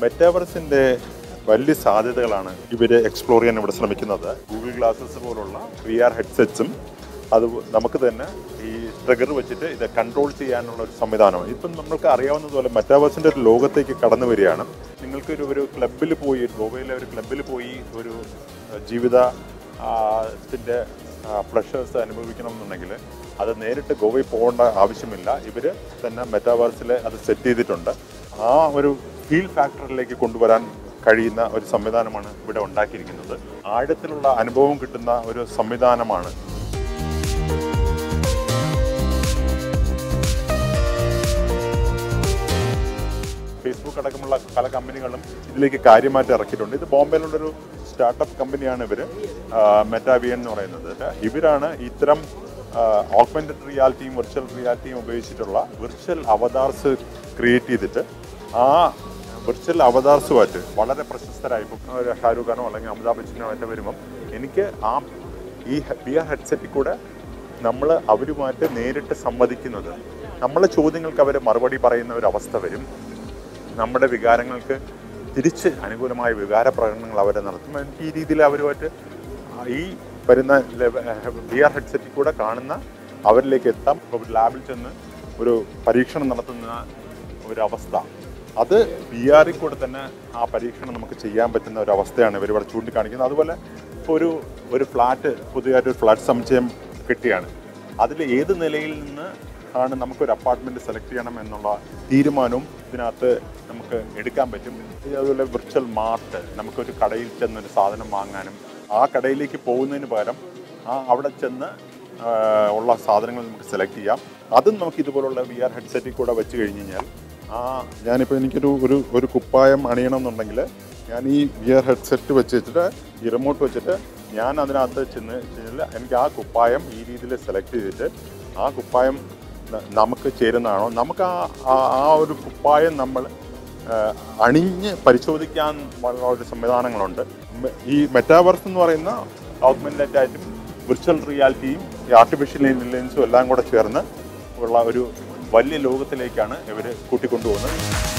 മെറ്റാവേഴ്സിന്റെ വലിയ സാധ്യതകളാണ് ഇവര് എക്സ്പ്ലോർ ചെയ്യാൻ ഇവിടെ ശ്രമിക്കുന്നത് ഗൂഗിൾ ഗ്ലാസസ് പോലുള്ള വി ആർ ഹെഡ്സെറ്റ്സും അത് നമുക്ക് തന്നെ ഈ ട്രിഗർ വെച്ചിട്ട് ഇത് കൺട്രോൾ ചെയ്യാനുള്ള ഒരു സംവിധാനമാണ് ഇപ്പം നമ്മൾക്ക് അറിയാവുന്നതുപോലെ മെറ്റാവേഴ്സിന്റെ ഒരു ലോകത്തേക്ക് കടന്നു വരികയാണ് നിങ്ങൾക്ക് ഒരു ഒരു ക്ലബിൽ പോയി ഗോവയിലെ ഒരു ക്ലബിൽ പോയി ഒരു അഹ്, ജീവിത ആ, ത്തിന്റെ പ്ലഷേഴ്സ് അനുഭവിക്കണം എന്നുണ്ടെങ്കിൽ അത് നേരിട്ട് ഗോവയിൽ പോകേണ്ട ആവശ്യമില്ല ഇവർ തന്നെ മെറ്റാവേഴ്സിൽ അത് സെറ്റ് ചെയ്തിട്ടുണ്ട് ആ ഒരു ഫീൽ ഫാക്ടറിലേക്ക് കൊണ്ടുവരാൻ കഴിയുന്ന ഒരു സംവിധാനമാണ് ഇവിടെ ഉണ്ടാക്കിയിരിക്കുന്നത് ആഴത്തിലുള്ള അനുഭവം കിട്ടുന്ന ഒരു സംവിധാനമാണ് ഫേസ്ബുക്ക് അടക്കമുള്ള പല കമ്പനികളും ഇതിലേക്ക് കാര്യമായിട്ട് ഇറക്കിയിട്ടുണ്ട് ഇത് ബോംബെയിലുള്ളൊരു സ്റ്റാർട്ടപ്പ് കമ്പനിയാണ് ഇവർ മെറ്റാവിയൻ എന്ന് പറയുന്നത് ഇവരാണ് ഇത്തരം ഓഗ്മെന്റഡ് റിയാലിറ്റിയും വിർച്വൽ റിയാലിറ്റിയും ഉപയോഗിച്ചിട്ടുള്ള വിർച്വൽ അവതാർസ് ക്രിയേറ്റ് ചെയ്തിട്ട് ആ വിർച്വൽ അവതാർസുമായിട്ട് വളരെ പ്രശസ്തരായി ഇപ്പം ഒരു ഷാരൂഖ് ഖാനോ അല്ലെങ്കിൽ അമിതാഭ് ബച്ചനോ മറ്റോ വരുമ്പം എനിക്ക് ആ ഈ വി ആർ ഹെഡ്സെറ്റിൽ കൂടെ നമ്മൾ അവരുമായിട്ട് നേരിട്ട് സംവദിക്കുന്നത് നമ്മളെ ചോദ്യങ്ങൾക്ക് അവർ മറുപടി പറയുന്ന ഒരു അവസ്ഥ വരും നമ്മുടെ വികാരങ്ങൾക്ക് തിരിച്ച് അനുകൂലമായ വികാര പ്രകടനങ്ങൾ അവർ നടത്തും എനിക്ക് ഈ രീതിയിൽ അവരുമായിട്ട് ആ ഈ വരുന്ന വി ആർ ഹെഡ്സെറ്റിൽ കൂടെ കാണുന്ന അവരിലേക്ക് എത്താം ഇപ്പോൾ ഒരു ലാബിൽ ചെന്ന് ഒരു പരീക്ഷണം നടത്തുന്ന ഒരവസ്ഥ അത് വി ആറിൽ കൂടെ തന്നെ ആ പരീക്ഷണം നമുക്ക് ചെയ്യാൻ പറ്റുന്ന ഒരു അവസ്ഥയാണ് ഇവർ ഇവിടെ ചൂണ്ടിക്കാണിക്കുന്നത് അതുപോലെ ഇപ്പോൾ ഒരു ഒരു ഫ്ലാറ്റ് പുതിയതായിട്ട് ഒരു ഫ്ലാറ്റ് സമുച്ചയം കിട്ടിയാണ് അതിൽ ഏത് നിലയിൽ നിന്ന് ആണ് നമുക്കൊരു അപ്പാർട്ട്മെന്റ് സെലക്ട് ചെയ്യണം എന്നുള്ള തീരുമാനവും ഇതിനകത്ത് നമുക്ക് എടുക്കാൻ പറ്റും ഈ അതുപോലെ വിർച്വൽ മാർട്ട് നമുക്കൊരു കടയിൽ ചെന്ന് ഒരു സാധനം വാങ്ങാനും ആ കടയിലേക്ക് പോകുന്നതിന് പകരം ആ അവിടെ ചെന്ന് ആ, ഉള്ള സാധനങ്ങൾ നമുക്ക് സെലക്ട് ചെയ്യാം അതും നമുക്ക് ഇതുപോലുള്ള വി ആർ ഹെഡ്സെറ്റിൽ കൂടെ വെച്ച് കഴിഞ്ഞ് കഴിഞ്ഞാൽ ആ ഞാനിപ്പോൾ എനിക്കൊരു ഒരു ഒരു കുപ്പായം അണിയണം എന്നുണ്ടെങ്കിൽ ഞാൻ ഈ വി ആർ ഹെഡ്സെറ്റ് വെച്ച് വെച്ചിട്ട് ഈ റിമോട്ട് വെച്ചിട്ട് ഞാൻ അതിനകത്ത് ചെന്ന് കഴിഞ്ഞാൽ എനിക്ക് ആ കുപ്പായം ഈ രീതിയിൽ സെലക്ട് ചെയ്തിട്ട് ആ കുപ്പായം ന- നമുക്ക് ചേരുന്നതാണോ നമുക്ക് ആ ആ- ആ ഒരു കുപ്പായം നമ്മൾ ആ, അണിഞ്ഞ് പരിശോധിക്കാൻ ഉള്ള ഒരു സംവിധാനങ്ങളുണ്ട് മെ- ഈ മെറ്റാവേഴ്സ് എന്ന് പറയുന്ന ഓഗ്മെന്റഡ് ആയിട്ടും വിർച്വൽ റിയാലിറ്റിയും ഈ ആർട്ടിഫിഷ്യൽ ഇന്റലിജൻസും എല്ലാം കൂടെ ചേർന്ന് ഉള്ള ഒരു വലിയ ലോകത്തിലേക്കാണ് ഇവർ കൂട്ടിക്കൊണ്ടുപോകുന്നത്